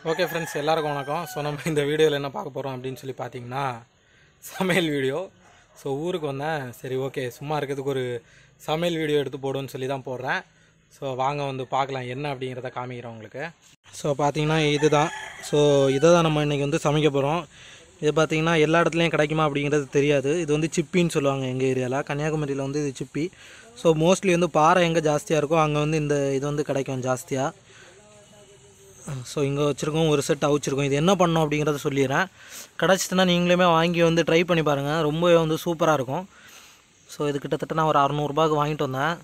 Okay friends எல்லாருக்கும் வணக்கம் so நம்ம இந்த வீடியோவில் என்ன பார்க்க போகிறோம் அப்படின்னு சொல்லி பார்த்தீங்கன்னா சமையல் வீடியோ ஸோ ஊருக்கு வந்தேன் சரி ஓகே சும்மா இருக்கிறதுக்கு ஒரு சமையல் வீடியோ எடுத்து போடுன்னு சொல்லி தான் போடுறேன் ஸோ வாங்க வந்து பார்க்கலாம் என்ன அப்படிங்கிறத காமிக்கிறேன் உங்களுக்கு ஸோ பார்த்தீங்கன்னா இதுதான் ஸோ இதை தான் நம்ம இன்றைக்கி வந்து சமைக்க போகிறோம் இது பார்த்தீங்கன்னா எல்லா இடத்துலையும் கிடைக்குமா அப்படிங்கிறது தெரியாது இது வந்து சிப்பின்னு சொல்லுவாங்க எங்கள் ஏரியாவில் கன்னியாகுமரியில் வந்து இது சிப்பி ஸோ மோஸ்ட்லி வந்து பாறை எங்கே ஜாஸ்தியாக இருக்கோ அங்கே வந்து இந்த இது வந்து கிடைக்கும் ஜாஸ்தியாக ஸோ இங்கே வச்சுருக்கோம் ஒரு செட் அவிச்சிருக்கோம் இது என்ன பண்ணோம் அப்படிங்கிறத சொல்லிடுறேன் கிடச்சிதுன்னா நீங்களுமே வாங்கி வந்து ட்ரை பண்ணி பாருங்கள் ரொம்பவே வந்து சூப்பராக இருக்கும் ஸோ இது கிட்டத்தட்ட நான் ஒரு அறநூறுபாய்க்கு வாங்கிட்டு வந்தேன்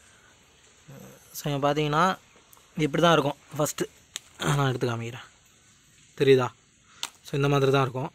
ஸோ இங்கே பார்த்தீங்கன்னா இப்படி தான் இருக்கும் ஃபஸ்ட்டு நான் எடுத்து காமிக்கிறேன் தெரியுதா ஸோ இந்த மாதிரி தான் இருக்கும்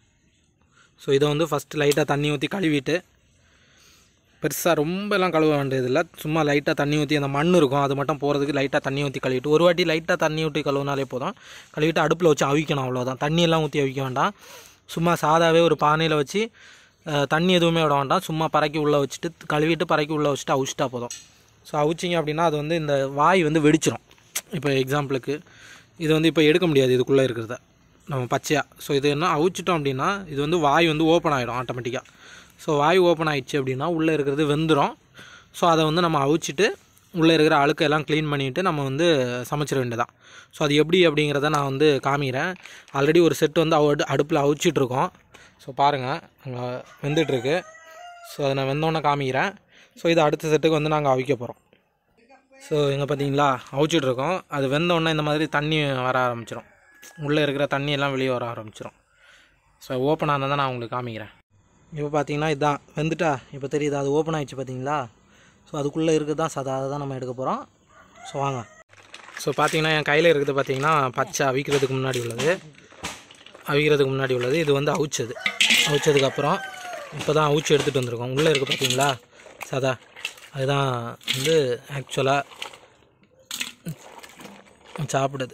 ஸோ இதை வந்து ஃபஸ்ட்டு லைட்டாக தண்ணி ஊற்றி கழுவிட்டு பெருசாக ரொம்பலாம் கழுவ வேண்டியதில்லை சும்மா லைட்டாக தண்ணி ஊற்றி அந்த மண் இருக்கும் அது மட்டும் போகிறதுக்கு லைட்டாக தண்ணி ஊற்றி கழுவிட்டு ஒரு வாட்டி லைட்டாக தண்ணி ஊற்றி கழுவினாலே போதும் கழுவிட்டு அடுப்பில் வச்சு அவிக்கணும் அவ்வளோதான் தண்ணியெல்லாம் ஊற்றி அவிக்க வேண்டாம் சும்மா சாதாவே ஒரு பானையில் வச்சு அஹ், தண்ணி எதுவுமே விட வேண்டாம் சும்மா பறக்கி உள்ளே வச்சுட்டு கழுவிட்டு பறக்கி உள்ளே வச்சுட்டு அவிச்சிட்டா போதும் ஸோ அவிச்சிங்க அப்படின்னா அது வந்து இந்த வாய் வந்து வெடிச்சிரும் இப்போ எக்ஸாம்பிளுக்கு இது வந்து இப்போ எடுக்க முடியாது இதுக்குள்ளே இருக்கிறத நம்ம பச்சையாக ஸோ இது என்ன அவிச்சிட்டோம் அப்படின்னா இது வந்து வாய் வந்து ஓப்பன் ஆகிடும் ஆட்டோமேட்டிக்காக ஸோ வாய் ஓப்பன் ஆயிடுச்சு அப்படின்னா உள்ளே இருக்கிறது வெந்துடும் ஸோ அதை வந்து நம்ம அவிச்சிட்டு உள்ளே இருக்கிற அழுக்கெல்லாம் க்ளீன் பண்ணிவிட்டு நம்ம வந்து சமைச்சிட வேண்டியதான் ஸோ அது எப்படி அப்படிங்கிறத நான் வந்து காமிக்கிறேன் ஆல்ரெடி ஒரு செட் வந்து அவ அடுப்பில் அவிச்சிட்ருக்கோம் ஸோ பாருங்கள் அங்கே வெந்துட்டுருக்கு ஸோ அதை நான் வெந்தோன்னே காமிக்கிறேன் ஸோ இது அடுத்த செட்டுக்கு வந்து நாங்கள் அவிக்க போகிறோம் ஸோ இங்கே பார்த்தீங்களா அவிச்சிட்ருக்கோம் அது வெந்தோடனே இந்த மாதிரி தண்ணி வர ஆரம்பிச்சிடும் உள்ளே இருக்கிற தண்ணி எல்லாம் வெளியே வர ஆரம்பிச்சிடும் ஸோ ஓப்பன் ஆனதை நான் உங்களுக்கு காமிக்கிறேன் இப்போ பார்த்தீங்கன்னா இதுதான் வெந்துட்டா இப்போ தெரியுது அது ஓப்பன் ஆயிடுச்சு பார்த்தீங்களா ஸோ அதுக்குள்ளே இருக்குது தான் சதா அதை தான் நம்ம எடுக்க போகிறோம் ஸோ வாங்க ஸோ பார்த்தீங்கன்னா என் கையில் இருக்குது பார்த்தீங்கன்னா பச்சை அவிக்கிறதுக்கு முன்னாடி உள்ளது அவிக்கிறதுக்கு முன்னாடி உள்ளது இது வந்து அவிச்சது அவிச்சதுக்கப்புறம் இப்போ தான் அவிச்சு எடுத்துகிட்டு வந்திருக்கோம் உள்ளே இருக்குது பார்த்தீங்களா சதா அதுதான் வந்து ஆக்சுவலாக சாப்பிடுது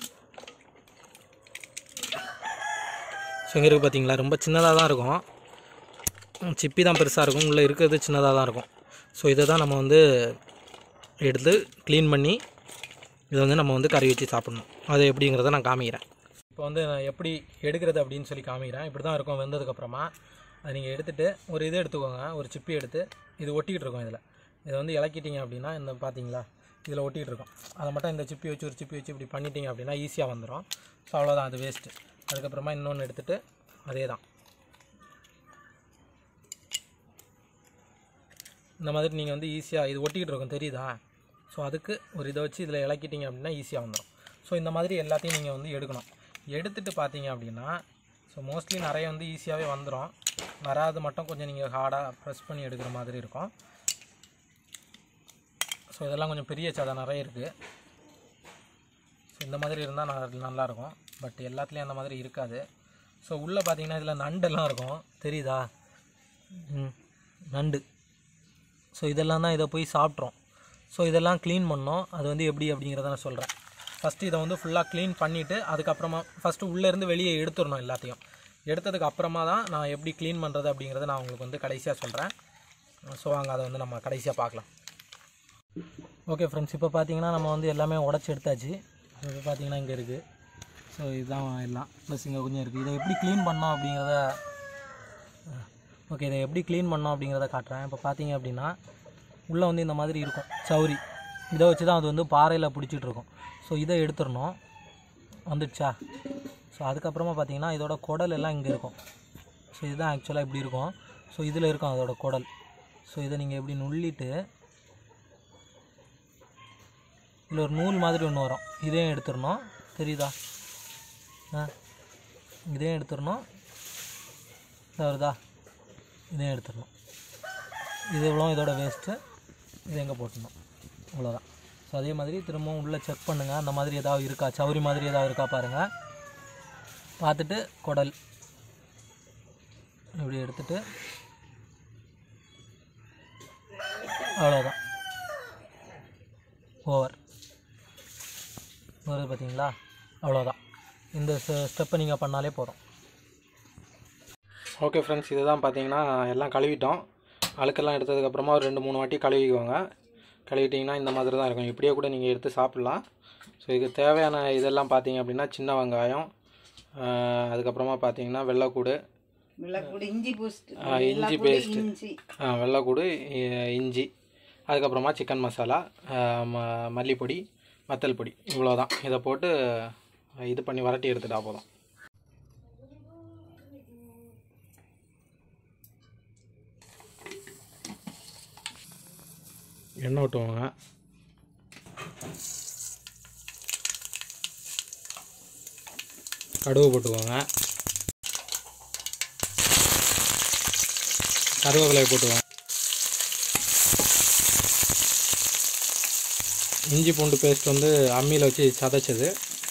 ஸோ இங்கே இருக்குது பார்த்தீங்களா ரொம்ப சின்னதாக தான் இருக்கும் ம், சிப்பி தான் பெருசாக இருக்கும் உள்ளே இருக்கிறது சின்னதாக தான் இருக்கும் ஸோ இதை தான் நம்ம வந்து எடுத்து க்ளீன் பண்ணி இதை வந்து நம்ம வந்து கறி வச்சு சாப்பிடணும் அது எப்படிங்கிறத நான் காமிக்கிறேன் இப்போ வந்து நான் எப்படி எடுக்கிறது அப்படின்னு சொல்லி காமிக்கிறேன் இப்படி தான் இருக்கும் வெந்ததுக்கப்புறமா அதை நீங்கள் எடுத்துகிட்டு ஒரு இது எடுத்துக்கோங்க ஒரு சிப்பி எடுத்து இது ஒட்டிக்கிட்டு இருக்கும் இதில் இதை வந்து இலக்கிட்டீங்க அப்படின்னா இந்த பார்த்தீங்களா இதில் ஒட்டிகிட்டு இருக்கும் அதை மட்டும் இந்த சிப்பி வச்சு ஒரு சிப்பி வச்சு இப்படி பண்ணிட்டீங்க அப்படின்னா ஈஸியாக வந்துடும் ஸோ அவ்வளோதான் அது வேஸ்ட்டு அதுக்கப்புறமா இன்னொன்று எடுத்துகிட்டு அதே தான் இந்த மாதிரி நீங்கள் வந்து ஈஸியாக இது ஒட்டிக்கிட்டு இருக்கும் தெரியுதா ஸோ அதுக்கு ஒரு இதை வச்சு இதில் இலக்கிட்டீங்க அப்படின்னா ஈஸியாக வந்துடும் ஸோ இந்த மாதிரி எல்லாத்தையும் நீங்கள் வந்து எடுக்கணும் எடுத்துட்டு பார்த்தீங்க அப்படின்னா ஸோ மோஸ்ட்லி நிறைய வந்து ஈஸியாகவே வந்துடும் வராது மட்டும் கொஞ்சம் நீங்கள் ஹார்டாக ப்ரெஸ் பண்ணி எடுக்கிற மாதிரி இருக்கும் ஸோ இதெல்லாம் கொஞ்சம் பெரிய சதை நிறைய இருக்குது ஸோ இந்த மாதிரி இருந்தால் நல்லா நல்லாயிருக்கும் பட் எல்லாத்துலேயும் அந்த மாதிரி இருக்காது ஸோ உள்ளே பார்த்தீங்கன்னா இதில் நண்டெல்லாம் இருக்கும் தெரியுதா ம் நண்டு ஸோ இதெல்லாம் தான் இதை போய் சாப்பிட்றோம் ஸோ இதெல்லாம் க்ளீன் பண்ணோம் அது வந்து எப்படி அப்படிங்கிறத நான் சொல்கிறேன் ஃபஸ்ட்டு இதை வந்து ஃபுல்லாக க்ளீன் பண்ணிவிட்டு அதுக்கப்புறமா ஃபஸ்ட்டு உள்ளேருந்து வெளியே எடுத்துடணும் எல்லாத்தையும் எடுத்ததுக்கு அப்புறமா தான் நான் எப்படி க்ளீன் பண்ணுறது அப்படிங்கிறத நான் உங்களுக்கு வந்து கடைசியாக சொல்கிறேன் ஸோ வாங்க அதை வந்து நம்ம கடைசியாக பார்க்கலாம் ஓகே ஃப்ரெண்ட்ஸ் இப்போ பார்த்தீங்கன்னா நம்ம வந்து எல்லாமே உடச்சி எடுத்தாச்சு ஸோ இப்போ பார்த்தீங்கன்னா இங்கே இருக்குது ஸோ இதுதான் எல்லாம் ப்ளஸ் இங்கே கொஞ்சம் இருக்குது இதை எப்படி க்ளீன் பண்ணோம் அப்படிங்கிறத ஓகே இதை எப்படி க்ளீன் பண்ணோம் அப்படிங்கிறத காட்டுறேன் இப்போ பார்த்தீங்க அப்படின்னா உள்ளே வந்து இந்த மாதிரி இருக்கும் சௌரி இதை வச்சு தான் அது வந்து பாறையில் பிடிச்சிட்டு இருக்கும் ஸோ இதை எடுத்துடணும் வந்துடுச்சா ஸோ அதுக்கப்புறமா பார்த்தீங்கன்னா இதோட குடல் எல்லாம் இங்கே இருக்கும் ஸோ இதுதான் ஆக்சுவலாக இப்படி இருக்கும் ஸோ இதில் இருக்கும் அதோட குடல் ஸோ இதை நீங்கள் எப்படி நுள்ளிட்டு இதில் ஒரு நூல் மாதிரி ஒன்று வரும் இதையும் எடுத்துடணும் தெரியுதா ஆ இதையும் எடுத்துடணும் இதா வருதா இதையும் எடுத்துடணும் இது இவ்வளோ இதோட வேஸ்ட்டு இது எங்கே போட்டுடணும் அவ்வளோதான் ஸோ அதே மாதிரி திரும்பவும் உள்ளே செக் பண்ணுங்கள் அந்த மாதிரி ஏதாவது இருக்கா சௌரி மாதிரி ஏதாவது இருக்கா பாருங்கள் பார்த்துட்டு குடல் இப்படி எடுத்துட்டு அவ்வளோதான் ஓவர் வருது பார்த்தீங்களா அவ்வளோதான் இந்த ஸ்டெப்பை நீங்கள் பண்ணாலே போதும் ஓகே ஃப்ரெண்ட்ஸ் இதுதான் பார்த்தீங்கன்னா எல்லாம் கழுவிட்டோம் அழுக்கெல்லாம் எடுத்ததுக்கப்புறமா ஒரு ரெண்டு மூணு வாட்டி கழுவிக்குவாங்க கழுவிட்டிங்கன்னா இந்த மாதிரி தான் இருக்கும் இப்படியே கூட நீங்கள் எடுத்து சாப்பிட்லாம் ஸோ இதுக்கு தேவையான இதெல்லாம் பார்த்தீங்க அப்படின்னா சின்ன வெங்காயம் ஆஹ் அதுக்கப்புறமா பார்த்தீங்கன்னா வெள்ளைக்கூடு வெள்ளைப்பூடி இஞ்சி பூஸ்ட் ஆஹ் இஞ்சி பேஸ்ட் இஞ்சி வெள்ளைக்கூடு இ- இஞ்சி அதுக்கப்புறமா சிக்கன் மசாலா ஆஹ் ம மல்லிப்பொடி வத்தல் பொடி இவ்வளோதான் இதை போட்டு இது பண்ணி வரட்டி எடுத்துட்டா போதும் எண்ணெய் விட்டுவாங்க கடுகு போட்டுக்கோங்க கருவேப்பிலை போட்டுவோம் இஞ்சி பூண்டு பேஸ்ட் வந்து அம்மியில் வச்சு சதைச்சது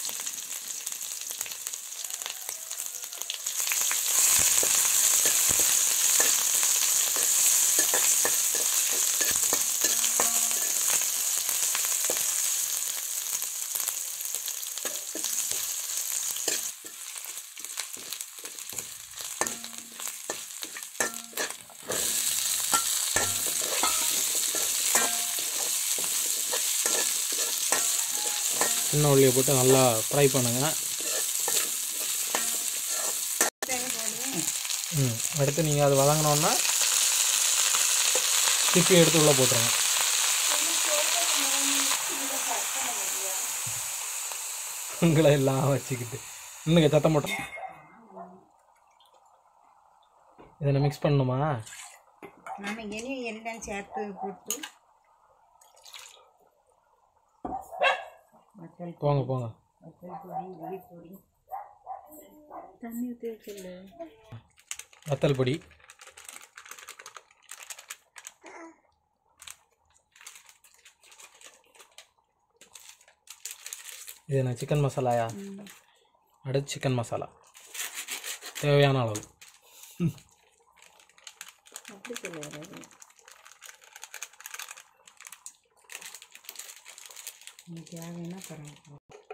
சின்ன உள்ளியை போட்டு நல்லா ஃப்ரை பண்ணுங்கள் ம் அடுத்து நீங்கள் அது வதங்கினோன்னா திருப்பி எடுத்து உள்ளே போட்டுருங்க உங்களை எல்லாம் வச்சுக்கிட்டு இன்னுங்க சத்தம் போட்டோம் இதில் மிக்ஸ் பண்ணணுமா நம்ம இனி எல்லாம் சேர்த்து போட்டு வத்தல் போங்க போங்க வத்தல் பொடி உளி பொடி தண்ணி ஊற்றி வச்சிடல வத்தல் பொடி இது என்ன சிக்கன் மசாலாயா அடுத்து சிக்கன் மசாலா தேவையான அளவு அப்படி சொல்லுவாரு இன்னைக்கு தேவைன்னா பரவாயில்ல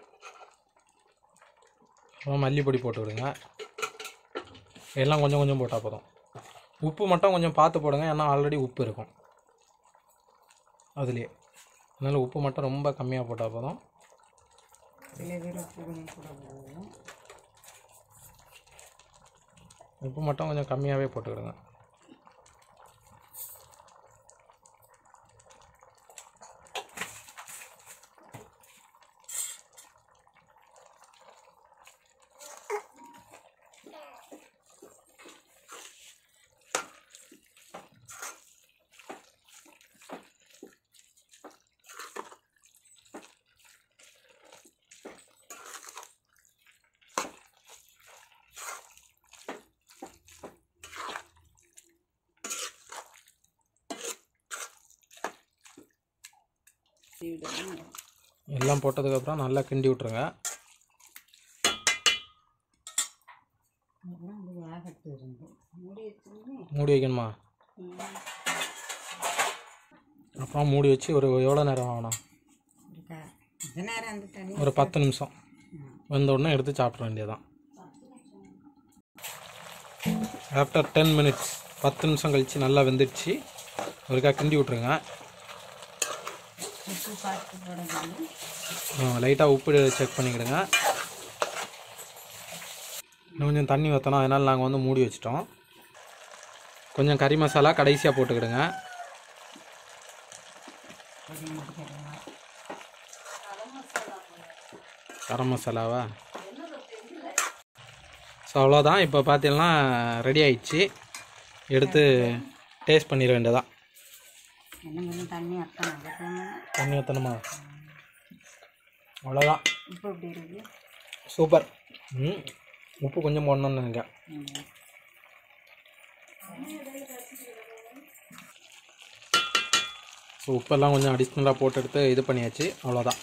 அப்புறம் மல்லிப்பொடி போட்டு விடுங்க எல்லாம் கொஞ்சம் கொஞ்சம் போட்டால் போதும் உப்பு மட்டும் கொஞ்சம் பார்த்து போடுங்க ஏன்னா ஆல்ரெடி உப்பு இருக்கும் அதுலேயே அதனால் உப்பு மட்டும் ரொம்ப கம்மியாக போட்டால் போதும் சில பேர் உப்பு கொஞ்சம் கூட போகும் உப்பு மட்டும் கொஞ்சம் கம்மியாகவே போட்டுக்கிடுங்க எல்லாம் போட்டதுக்கப்புறம் நல்லா கிண்டி விட்ருங்க அதெல்லாம் வந்து வேகத்து இருந்து மூடி வச்சிருந்து மூடி வைக்கணுமா அப்புறம் மூடி வச்சு ஒரு எவ்வளோ நேரம் ஆகணும் இருக்கா கொஞ்ச நேரம் அந்த தண்ணி ஒரு பத்து நிமிஷம் வெந்த உடனே எடுத்து சாப்பிட வேண்டியதுதான் ஆஃப்டர் டென் மினிட்ஸ் பத்து நிமிஷம் கழித்து நல்லா வெந்துடுச்சு ஒருக்கா கிண்டி விட்ருங்க உப்பு பார்த்து போடணும் லைட்டாக உப்பு செக் பண்ணிக்கிடுங்க இன்னும் கொஞ்சம் தண்ணி ஊற்றணும் அதனால் நாங்கள் வந்து மூடி வச்சிட்டோம் கொஞ்சம் கறி மசாலா கடைசியாக போட்டுக்கிடுங்க கரம் மசாலாவா ஸோ அவ்வளோதான் இப்போ பார்த்தீங்கன்னா ரெடி ஆயிடுச்சு எடுத்து டேஸ்ட் பண்ணிட வேண்டியதான் இன்னும் கொஞ்சம் தண்ணி அர்த்தம் அதுக்கு தண்ணி ஊற்றணுமா அவ்வளோதான் உப்பு எப்படி இருக்கு சூப்பர் ம் உப்பு கொஞ்சம் போடணும்னு நினைக்கிறேன் ம். ஸோ உப்பெல்லாம் கொஞ்சம் அடிஷ்னலாக போட்டு எடுத்து இது பண்ணியாச்சு அவ்வளோதான்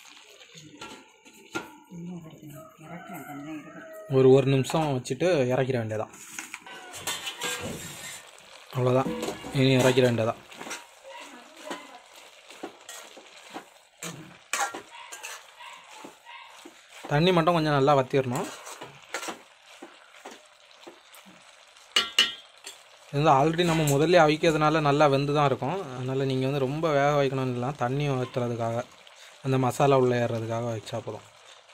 இன்னும் கிடைக்கணும் இறக்கலாம் கொஞ்சம் இருக்கு ஒரு ஒரு நிமிஷம் வச்சுட்டு இறக்கிற வேண்டியதான் அவ்வளோதான் இனி இறக்கிற வேண்டியதான் தண்ணி மட்டும் கொஞ்சம் நல்லா வற்றிடணும் இது வந்து ஆல்ரெடி நம்ம முதல்ல அவிக்கிறதுனால நல்லா வெந்து தான் இருக்கும் அதனால் நீங்கள் வந்து ரொம்ப வேக வைக்கணும்னு இல்லை தண்ணி ஊற்றுறதுக்காக அந்த மசாலா உள்ள ஏறுறதுக்காக வச்சா போதும்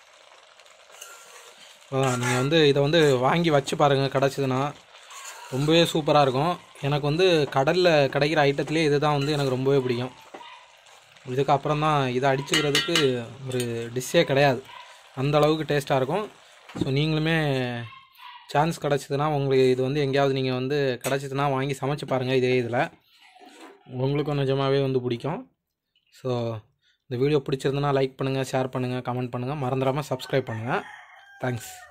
அதான் நீங்கள் வந்து இதை வந்து வாங்கி வச்சு பாருங்கள் கிடச்சிதுன்னா ரொம்பவே சூப்பராக இருக்கும் எனக்கு வந்து கடலில் கிடைக்கிற ஐட்டத்துலேயே இதுதான் வந்து எனக்கு ரொம்பவே பிடிக்கும் இதுக்கப்புறம் தான் இதை அடிச்சுக்கிறதுக்கு ஒரு டிஷ்ஷே கிடையாது அந்த அளவுக்கு டேஸ்ட்டாக இருக்கும் ஸோ நீங்களுமே சான்ஸ் கிடச்சிதுன்னா உங்களுக்கு இது வந்து எங்கேயாவது நீங்கள் வந்து கிடச்சிதுன்னா வாங்கி சமைச்சு பாருங்கள் இதே இதில் உங்களுக்கும் நிஜமாகவே வந்து பிடிக்கும் ஸோ இந்த வீடியோ பிடிச்சிருந்தனா லைக் பண்ணுங்கள் ஷேர் பண்ணுங்கள் கமெண்ட் பண்ணுங்கள் மறந்துடாமல் சப்ஸ்கிரைப் பண்ணுங்கள் தேங்க்ஸ்